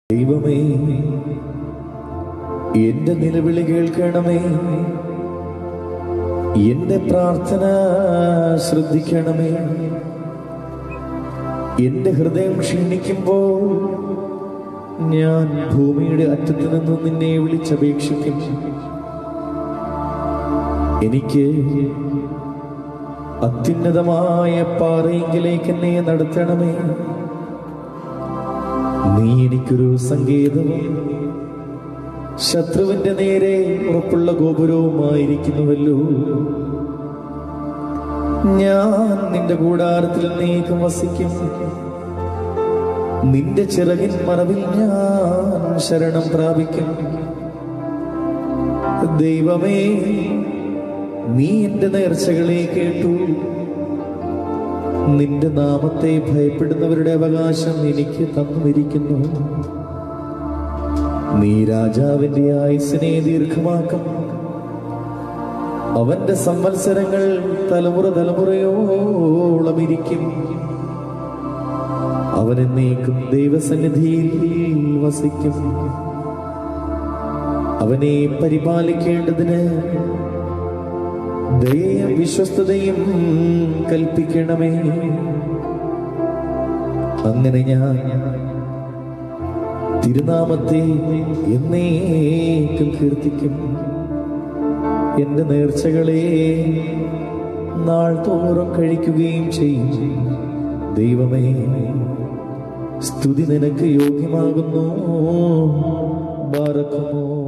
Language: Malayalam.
ദൈവമേ എന്റെ നിലവിളി കേൾക്കണമേ എന്റെ പ്രാർത്ഥന ശ്രദ്ധിക്കണമേ എന്റെ ഹൃദയം ക്ഷീണിക്കുമ്പോൾ ഞാൻ ഭൂമിയുടെ അറ്റത്ത് നിന്ന് നിന്നെ വിളിച്ചപേക്ഷിക്കും എനിക്ക് അത്യുന്നതമായ പാറയെങ്കിലേക്ക് എന്നെ നടത്തണമേ നീ എനിക്കൊരു സങ്കേതവും ശത്രുവിന്റെ നേരെ ഉറപ്പുള്ള ഗോപുരവുമായിരിക്കുന്നുവല്ലോ ഞാൻ നിന്റെ കൂടാരത്തിൽ നീക്കം വസിക്കും നിന്റെ ചിറകിൻ മറവിൽ ഞാൻ ശരണം പ്രാപിക്കും ദൈവമേ നീ എന്റെ നേർച്ചകളെ കേട്ടു നിന്റെ നാമത്തെ ഭയപ്പെടുന്നവരുടെ അവകാശം എനിക്ക് തന്നുമിരിക്കുന്നു നീ രാജാവിന്റെ ആയുസിനെ ദീർഘമാക്കും അവന്റെ സംവത്സരങ്ങൾ തലമുറ തലമുറയോളം ഇരിക്കും അവൻ എന്നേക്കും ദൈവസന്നിധിയിൽ വസിക്കും അവനെ പരിപാലിക്കേണ്ടതിന് ദയയും വിശ്വസ്തതയും കൽപ്പിക്കണമേ അങ്ങനെ ഞാൻ തിരുനാമത്തെ എന്നേക്കും കീർത്തിക്കും എന്റെ നേർച്ചകളെ നാൾ തോറും കഴിക്കുകയും ചെയ്യും ദൈവമേ സ്തുതി നിനക്ക് യോഗ്യമാകുന്നു ബാറക്കുമോ